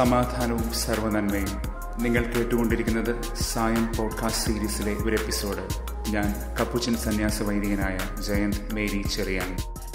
സമാധാനവും സർവനന്മയും നിങ്ങൾ കേട്ടുകൊണ്ടിരിക്കുന്നത് സായം പോഡ്കാസ്റ്റ് സീരീസിലെ ഒരു എപ്പിസോഡ് ഞാൻ കപ്പുച്ചൻ സന്യാസ വൈദികനായ ജയന്ത് മേരി ചെറിയാൻ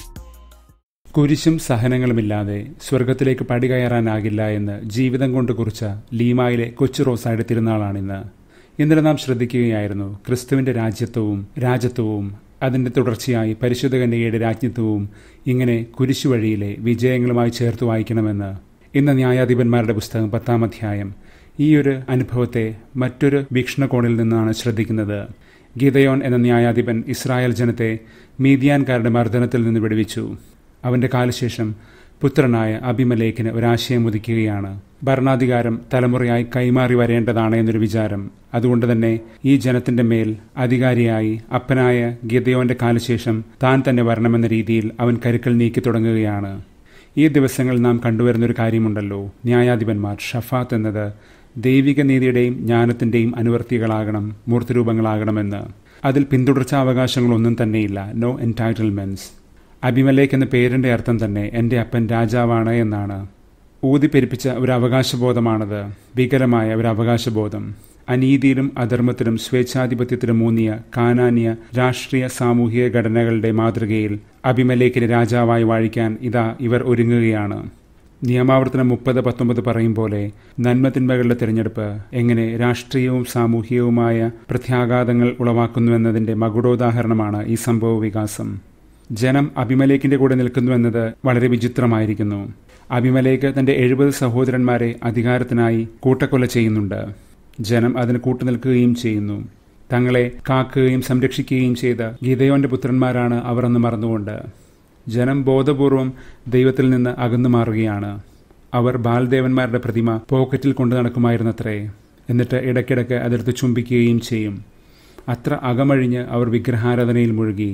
കുരിശും സഹനങ്ങളുമില്ലാതെ സ്വർഗത്തിലേക്ക് പടി കയറാനാകില്ല എന്ന് ജീവിതം കൊണ്ട് കുറിച്ച ലീമായിലെ കൊച്ചു റോസായുടെ തിരുനാളാണിന്ന് ഇന്നലെ നാം ശ്രദ്ധിക്കുകയായിരുന്നു ക്രിസ്തുവിന്റെ രാജ്യത്വവും രാജത്വവും അതിന്റെ തുടർച്ചയായി പരിശുദ്ധ കന്യകയുടെ രാജ്ഞത്വവും ഇങ്ങനെ കുരിശുവഴിയിലെ വിജയങ്ങളുമായി ചേർത്ത് വായിക്കണമെന്ന് ഇന്ന് ന്യായാധിപന്മാരുടെ പുസ്തകം പത്താം അധ്യായം ഈ ഒരു അനുഭവത്തെ മറ്റൊരു വീക്ഷണകോണിൽ നിന്നാണ് ശ്രദ്ധിക്കുന്നത് ഗീതയോൻ എന്ന ന്യായാധിപൻ ഇസ്രായേൽ ജനത്തെ മീദിയാൻകാരുടെ മർദ്ദനത്തിൽ നിന്ന് വിടുവിച്ചു അവന്റെ കാലശേഷം പുത്രനായ അഭിമലേഖിന് ഒരാശയം ഉദിക്കുകയാണ് ഭരണാധികാരം തലമുറയായി കൈമാറി വരേണ്ടതാണ് എന്നൊരു വിചാരം അതുകൊണ്ട് തന്നെ ഈ ജനത്തിന്റെ മേൽ അധികാരിയായി അപ്പനായ ഗിതയോന്റെ കാലശേഷം താൻ തന്നെ വരണമെന്ന രീതിയിൽ അവൻ കരുക്കൾ നീക്കി തുടങ്ങുകയാണ് ഈ ദിവസങ്ങൾ നാം കണ്ടുവരുന്ന ഒരു കാര്യമുണ്ടല്ലോ ന്യായാധിപന്മാർ ഷഫാത്ത് എന്നത് ദൈവിക നീതിയുടെയും ജ്ഞാനത്തിന്റെയും അനുവർത്തികളാകണം മൂർത്തിരൂപങ്ങളാകണമെന്ന് അതിൽ പിന്തുടർച്ചാവകാശങ്ങളൊന്നും തന്നെയില്ല നോ എൻറ്റൈറ്റിൽമെന്റ്സ് അഭിമലേക്ക് എന്ന പേരിന്റെ അർത്ഥം തന്നെ എൻ്റെ അപ്പൻ രാജാവാണ് എന്നാണ് ഊതിപ്പെരിപ്പിച്ച ഒരു അവകാശബോധമാണത് ഭീകരമായ ഒരു അവകാശബോധം അനീതിയിലും അധർമ്മത്തിലും സ്വേച്ഛാധിപത്യത്തിലും മൂന്നിയ കാനാന്യ രാഷ്ട്രീയ സാമൂഹിക ഘടനകളുടെ മാതൃകയിൽ അഭിമലേക്കിന് രാജാവായി വാഴിക്കാൻ ഇതാ ഇവർ ഒരുങ്ങുകയാണ് നിയമാവർത്തനം മുപ്പത് പത്തൊമ്പത് പറയും പോലെ നന്മതിന്മകളുടെ തിരഞ്ഞെടുപ്പ് എങ്ങനെ രാഷ്ട്രീയവും സാമൂഹികവുമായ പ്രത്യാഘാതങ്ങൾ ഉളവാക്കുന്നുവെന്നതിന്റെ മകുടോദാഹരണമാണ് ഈ സംഭവ വികാസം ജനം അഭിമലേക്കിന്റെ കൂടെ നിൽക്കുന്നുവെന്നത് വളരെ വിചിത്രമായിരിക്കുന്നു അഭിമലേക്ക് തന്റെ എഴുപത് സഹോദരന്മാരെ അധികാരത്തിനായി കൂട്ടക്കൊല ചെയ്യുന്നുണ്ട് ജനം അതിന് കൂട്ടുനിൽക്കുകയും ചെയ്യുന്നു തങ്ങളെ കാക്കുകയും സംരക്ഷിക്കുകയും ചെയ്ത ഗീതയോന്റെ പുത്രന്മാരാണ് അവർ എന്ന് മറന്നുകൊണ്ട് ജനം ബോധപൂർവം ദൈവത്തിൽ നിന്ന് അകന്നു മാറുകയാണ് അവർ ബാൽദേവന്മാരുടെ പ്രതിമ പോക്കറ്റിൽ കൊണ്ടു നടക്കുമായിരുന്നത്രേ എന്നിട്ട് ഇടയ്ക്കിടയ്ക്ക് അതെടുത്ത് ചുംബിക്കുകയും ചെയ്യും അത്ര അകമഴിഞ്ഞ് അവർ വിഗ്രഹാരാധനയിൽ മുഴുകി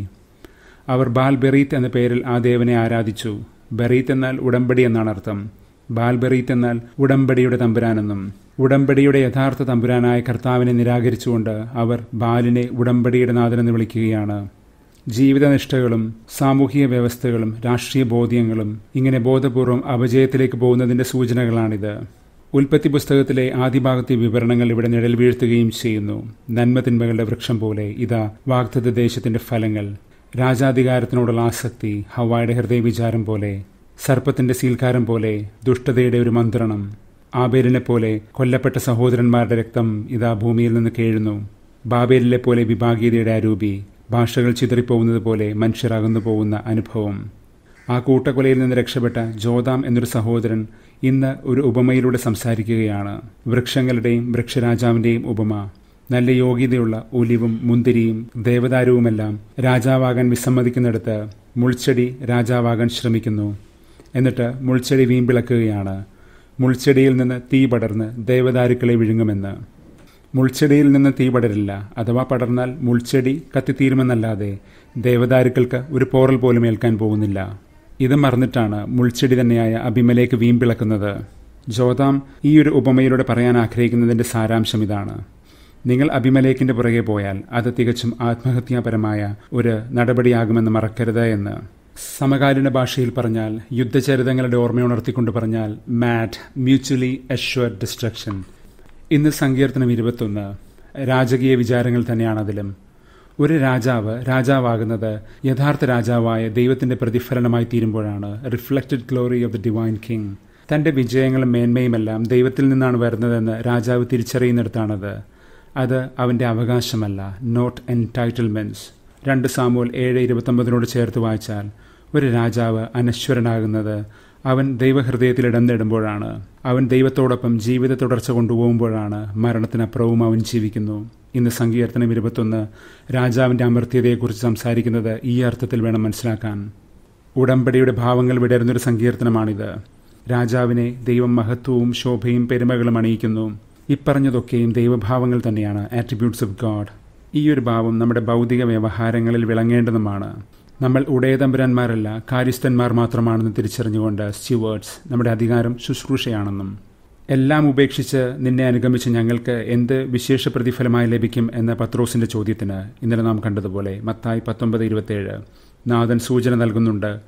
അവർ ബാൽ ബെറീത്ത് എന്ന പേരിൽ ആ ദേവനെ ആരാധിച്ചു ബെറീത്ത് എന്നാൽ ഉടമ്പടി എന്നാണ് അർത്ഥം ബാൽ ബെറീത്ത് എന്നാൽ ഉടമ്പടിയുടെ തമ്പുരാനെന്നും ഉടമ്പടിയുടെ യഥാർത്ഥ തമ്പുരാനായ കർത്താവിനെ നിരാകരിച്ചുകൊണ്ട് അവർ ബാലിനെ ഉടമ്പടിയുടെ നാഥനെന്ന് വിളിക്കുകയാണ് ജീവിതനിഷ്ഠകളും സാമൂഹിക വ്യവസ്ഥകളും രാഷ്ട്രീയ ബോധ്യങ്ങളും ഇങ്ങനെ ബോധപൂർവം അപജയത്തിലേക്ക് പോകുന്നതിന്റെ സൂചനകളാണിത് ഉൽപ്പത്തി പുസ്തകത്തിലെ ആദ്യഭാഗത്തെ വിവരണങ്ങൾ ഇവിടെ നിഴൽ വീഴ്ത്തുകയും ചെയ്യുന്നു നന്മ തിന്മകളുടെ വൃക്ഷം പോലെ ഇതാ വാഗ്ദത്ത ദേശത്തിന്റെ ഫലങ്ങൾ രാജാധികാരത്തിനോടുള്ള ആസക്തി ഹവായുടെ ഹൃദയവിചാരം പോലെ സർപ്പത്തിന്റെ സീൽക്കാരം പോലെ ദുഷ്ടതയുടെ ഒരു മന്ത്രണം ആബേലിനെ പോലെ കൊല്ലപ്പെട്ട സഹോദരന്മാരുടെ രക്തം ഇതാ ഭൂമിയിൽ നിന്ന് കേഴുന്നു ബാബേലിലെ പോലെ വിഭാഗീയതയുടെ അരൂപി ഭാഷകൾ ചിതറിപ്പോകുന്നത് പോലെ മനുഷ്യർ അകന്നു പോകുന്ന അനുഭവം ആ കൂട്ടക്കൊലയിൽ നിന്ന് രക്ഷപ്പെട്ട ജോതാം എന്നൊരു സഹോദരൻ ഇന്ന് ഒരു ഉപമയിലൂടെ സംസാരിക്കുകയാണ് വൃക്ഷങ്ങളുടെയും വൃക്ഷരാജാവിന്റെയും ഉപമ നല്ല യോഗ്യതയുള്ള ഒലിവും മുന്തിരിയും ദേവദാരുവുമെല്ലാം രാജാവാകാൻ വിസമ്മതിക്കുന്നിടത്ത് മുൾച്ചെടി രാജാവാകാൻ ശ്രമിക്കുന്നു എന്നിട്ട് മുൾച്ചെടി വീമ്പിളക്കുകയാണ് മുൾച്ചെടിയിൽ നിന്ന് തീ പടർന്ന് ദേവദാരുക്കളെ വിഴുങ്ങുമെന്ന് മുൾച്ചെടിയിൽ നിന്ന് തീ പടരില്ല അഥവാ പടർന്നാൽ മുൾച്ചെടി കത്തിത്തീരുമെന്നല്ലാതെ ദേവദാരുക്കൾക്ക് ഒരു പോറൽ പോലും ഏൽക്കാൻ പോകുന്നില്ല ഇത് മറന്നിട്ടാണ് മുൾച്ചെടി തന്നെയായ അഭിമലേക്ക് വീമ്പിളക്കുന്നത് ജോതാം ഈ ഒരു ഉപമയിലൂടെ പറയാൻ ആഗ്രഹിക്കുന്നതിന്റെ സാരാംശം ഇതാണ് നിങ്ങൾ അഭിമലേക്കിന്റെ പുറകെ പോയാൽ അത് തികച്ചും ആത്മഹത്യാപരമായ ഒരു നടപടിയാകുമെന്ന് മറക്കരുത് എന്ന് സമകാലീന ഭാഷയിൽ പറഞ്ഞാൽ യുദ്ധചരിതങ്ങളുടെ ഓർമ്മയുണർത്തിക്കൊണ്ട് പറഞ്ഞാൽ മാറ്റ് മ്യൂച്വലി അഷ്വർഡ് ഡിസ്ട്രക്ഷൻ ഇന്ന് സങ്കീർത്തനം ഇരുപത്തൊന്ന് രാജകീയ വിചാരങ്ങൾ തന്നെയാണ് അതിലും ഒരു രാജാവ് രാജാവാകുന്നത് യഥാർത്ഥ രാജാവായ ദൈവത്തിന്റെ പ്രതിഫലനമായി തീരുമ്പോഴാണ് reflected glory of the divine king തന്റെ വിജയങ്ങളും മേന്മയുമെല്ലാം ദൈവത്തിൽ നിന്നാണ് വരുന്നതെന്ന് രാജാവ് തിരിച്ചറിയുന്നിടത്താണത് അത് അവന്റെ അവകാശമല്ല നോട്ട് എൻടൈറ്റിൽമെന്റ്സ് രണ്ട് സാമൂൽ ഏഴ് ഇരുപത്തൊമ്പതിനോട് ചേർത്ത് വായിച്ചാൽ ഒരു രാജാവ് അനശ്വരനാകുന്നത് അവൻ ദൈവഹൃദയത്തിൽ ഇടം നേടുമ്പോഴാണ് അവൻ ദൈവത്തോടൊപ്പം ജീവിത തുടർച്ച കൊണ്ടുപോകുമ്പോഴാണ് മരണത്തിനപ്പുറവും അവൻ ജീവിക്കുന്നു ഇന്ന് സങ്കീർത്തനം ഇരുപത്തൊന്ന് രാജാവിന്റെ അമർത്യതയെക്കുറിച്ച് സംസാരിക്കുന്നത് ഈ അർത്ഥത്തിൽ വേണം മനസ്സിലാക്കാൻ ഉടമ്പടിയുടെ ഭാവങ്ങൾ വിടരുന്നൊരു സങ്കീർത്തനമാണിത് രാജാവിനെ ദൈവം മഹത്വവും ശോഭയും പെരുമകളും അണിയിക്കുന്നു ഇപ്പറഞ്ഞതൊക്കെയും ദൈവഭാവങ്ങൾ തന്നെയാണ് ആട്രിബ്യൂട്ട്സ് ഓഫ് ഗാഡ് ഈ ഒരു ഭാവം നമ്മുടെ ഭൗതിക വ്യവഹാരങ്ങളിൽ വിളങ്ങേണ്ടതുമാണ് നമ്മൾ ഉടയതമ്പുരാന്മാരല്ല കാര്യസ്ഥന്മാർ മാത്രമാണെന്ന് തിരിച്ചറിഞ്ഞുകൊണ്ട് സ്റ്റുവേർഡ്സ് നമ്മുടെ അധികാരം ശുശ്രൂഷയാണെന്നും എല്ലാം ഉപേക്ഷിച്ച് നിന്നെ അനുഗമിച്ച് ഞങ്ങൾക്ക് എന്ത് വിശേഷ പ്രതിഫലമായി ലഭിക്കും എന്ന പത്രോസിന്റെ ചോദ്യത്തിന് ഇന്നലെ നാം കണ്ടതുപോലെ മത്തായി പത്തൊമ്പത് ഇരുപത്തേഴ് നാഥൻ സൂചന നൽകുന്നുണ്ട്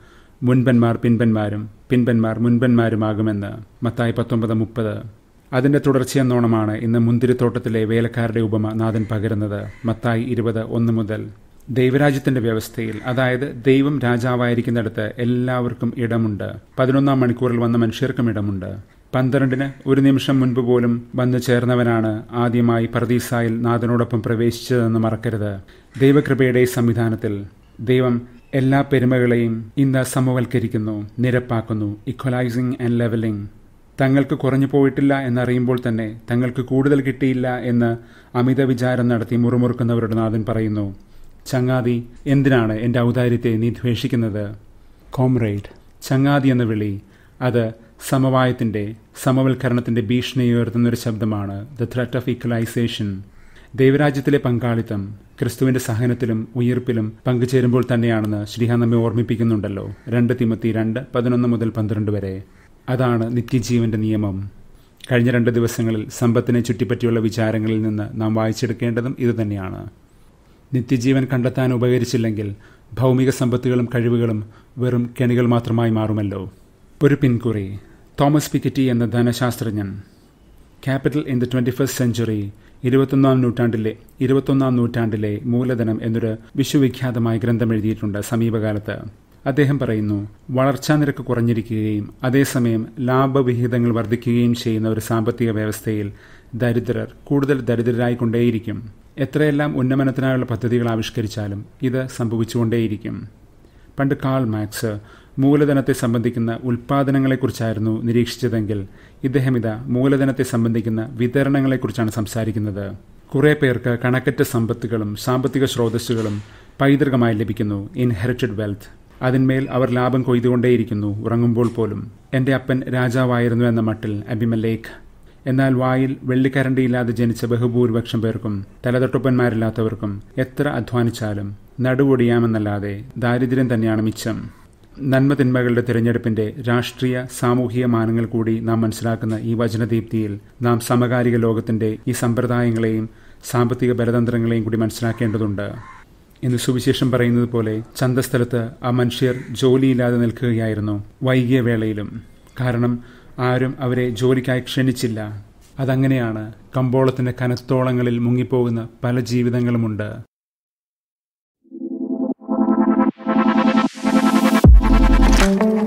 മുൻപന്മാർ പിൻപന്മാരും പിൻപന്മാർ മുൻപന്മാരുമാകുമെന്ന് മത്തായി പത്തൊമ്പത് മുപ്പത് അതിന്റെ തുടർച്ചയെന്നോണമാണ് ഇന്ന് മുന്തിരിത്തോട്ടത്തിലെ വേലക്കാരുടെ ഉപമ നാഥൻ പകരുന്നത് മത്തായി ഇരുപത് ഒന്ന് മുതൽ ദൈവരാജ്യത്തിന്റെ വ്യവസ്ഥയിൽ അതായത് ദൈവം രാജാവായിരിക്കുന്നിടത്ത് എല്ലാവർക്കും ഇടമുണ്ട് പതിനൊന്നാം മണിക്കൂറിൽ വന്ന മനുഷ്യർക്കും ഇടമുണ്ട് പന്ത്രണ്ടിന് ഒരു നിമിഷം മുൻപ് പോലും വന്നു ചേർന്നവനാണ് ആദ്യമായി പ്രതീസായിൽ നാഥനോടൊപ്പം പ്രവേശിച്ചതെന്ന് മറക്കരുത് ദൈവകൃപയുടെ ഈ സംവിധാനത്തിൽ ദൈവം എല്ലാ പെരുമകളെയും ഇന്ന് സമവൽക്കരിക്കുന്നു നിരപ്പാക്കുന്നു ഇക്വലൈസിംഗ് ആൻഡ് ലെവലിംഗ് തങ്ങൾക്ക് കുറഞ്ഞു പോയിട്ടില്ല എന്നറിയുമ്പോൾ തന്നെ തങ്ങൾക്ക് കൂടുതൽ കിട്ടിയില്ല എന്ന് അമിത വിചാരം നടത്തി മുറുമുറുക്കുന്നവരുടെ നാഥൻ പറയുന്നു ചങ്ങാതി എന്തിനാണ് എൻ്റെ ഔദാര്യത്തെ നീ ദ്വേഷിക്കുന്നത് കോംറേഡ് ചങ്ങാതി എന്ന വിളി അത് സമവായത്തിൻ്റെ സമവൽക്കരണത്തിൻ്റെ ഭീഷണി ഉയർത്തുന്നൊരു ശബ്ദമാണ് ദ ത്രെറ്റ് ഓഫ് ഈക്വലൈസേഷൻ ദൈവരാജ്യത്തിലെ പങ്കാളിത്തം ക്രിസ്തുവിന്റെ സഹനത്തിലും ഉയർപ്പിലും പങ്കുചേരുമ്പോൾ തന്നെയാണെന്ന് ശ്രീഹ നമ്മെ ഓർമ്മിപ്പിക്കുന്നുണ്ടല്ലോ രണ്ട് തിമത്തി രണ്ട് പതിനൊന്ന് മുതൽ പന്ത്രണ്ട് വരെ അതാണ് നിത്യജീവന്റെ നിയമം കഴിഞ്ഞ രണ്ട് ദിവസങ്ങളിൽ സമ്പത്തിനെ ചുറ്റിപ്പറ്റിയുള്ള വിചാരങ്ങളിൽ നിന്ന് നാം വായിച്ചെടുക്കേണ്ടതും ഇതുതന്നെയാണ് നിത്യജീവൻ കണ്ടെത്താൻ ഉപകരിച്ചില്ലെങ്കിൽ ഭൗമിക സമ്പത്തുകളും കഴിവുകളും വെറും കെണികൾ മാത്രമായി മാറുമല്ലോ ഒരു പിൻകുറി തോമസ് പിക്കറ്റി എന്ന ധനശാസ്ത്രജ്ഞൻ capital in the twenty first century ഇരുപത്തൊന്നാം നൂറ്റാണ്ടിലെ ഇരുപത്തൊന്നാം നൂറ്റാണ്ടിലെ മൂലധനം എന്നൊരു വിശ്വവിഖ്യാതമായ ഗ്രന്ഥം എഴുതിയിട്ടുണ്ട് സമീപകാലത്ത് അദ്ദേഹം പറയുന്നു വളർച്ചാ നിരക്ക് കുറഞ്ഞിരിക്കുകയും അതേസമയം ലാഭവിഹിതങ്ങൾ വർദ്ധിക്കുകയും ചെയ്യുന്ന ഒരു സാമ്പത്തിക വ്യവസ്ഥയിൽ ദരിദ്രർ കൂടുതൽ ദരിദ്രരായി കൊണ്ടേയിരിക്കും എത്രയെല്ലാം ഉന്നമനത്തിനായുള്ള പദ്ധതികൾ ആവിഷ്കരിച്ചാലും ഇത് സംഭവിച്ചുകൊണ്ടേയിരിക്കും പണ്ട് കാൾ മാക്സ് മൂലധനത്തെ സംബന്ധിക്കുന്ന ഉൽപാദനങ്ങളെക്കുറിച്ചായിരുന്നു നിരീക്ഷിച്ചതെങ്കിൽ ഇദ്ദേഹം ഇതാ മൂലധനത്തെ സംബന്ധിക്കുന്ന വിതരണങ്ങളെക്കുറിച്ചാണ് സംസാരിക്കുന്നത് കുറെ പേർക്ക് കണക്കറ്റ സമ്പത്തുകളും സാമ്പത്തിക സ്രോതസ്സുകളും പൈതൃകമായി ലഭിക്കുന്നു ഇൻഹെറിറ്റഡ് വെൽത്ത് അതിന്മേൽ അവർ ലാഭം കൊയ്തുകൊണ്ടേയിരിക്കുന്നു ഉറങ്ങുമ്പോൾ പോലും എന്റെ അപ്പൻ രാജാവായിരുന്നു എന്ന മട്ടിൽ അബിമലേഖ് എന്നാൽ വായിൽ വെള്ളിക്കരണ്ടിയില്ലാതെ ജനിച്ച ബഹുഭൂരിപക്ഷം പേർക്കും തലതൊട്ടപ്പന്മാരില്ലാത്തവർക്കും എത്ര അധ്വാനിച്ചാലും നടുവൊടിയാമെന്നല്ലാതെ ദാരിദ്ര്യം തന്നെയാണ് മിച്ചം നന്മതിന്മകളുടെ തിരഞ്ഞെടുപ്പിന്റെ രാഷ്ട്രീയ സാമൂഹിക മാനങ്ങൾ കൂടി നാം മനസ്സിലാക്കുന്ന ഈ വചനദീപ്തിയിൽ നാം സമകാലിക ലോകത്തിന്റെ ഈ സമ്പ്രദായങ്ങളെയും സാമ്പത്തിക ബലതന്ത്രങ്ങളെയും കൂടി മനസ്സിലാക്കേണ്ടതുണ്ട് ഇന്ന് സുവിശേഷം പറയുന്നത് പോലെ ചന്തസ്ഥലത്ത് ആ മനുഷ്യർ ജോലിയില്ലാതെ നിൽക്കുകയായിരുന്നു വൈകിയ വേളയിലും കാരണം ആരും അവരെ ജോലിക്കായി ക്ഷണിച്ചില്ല അതങ്ങനെയാണ് കമ്പോളത്തിന്റെ കനത്തോളങ്ങളിൽ മുങ്ങിപ്പോകുന്ന പല ജീവിതങ്ങളുമുണ്ട് thank you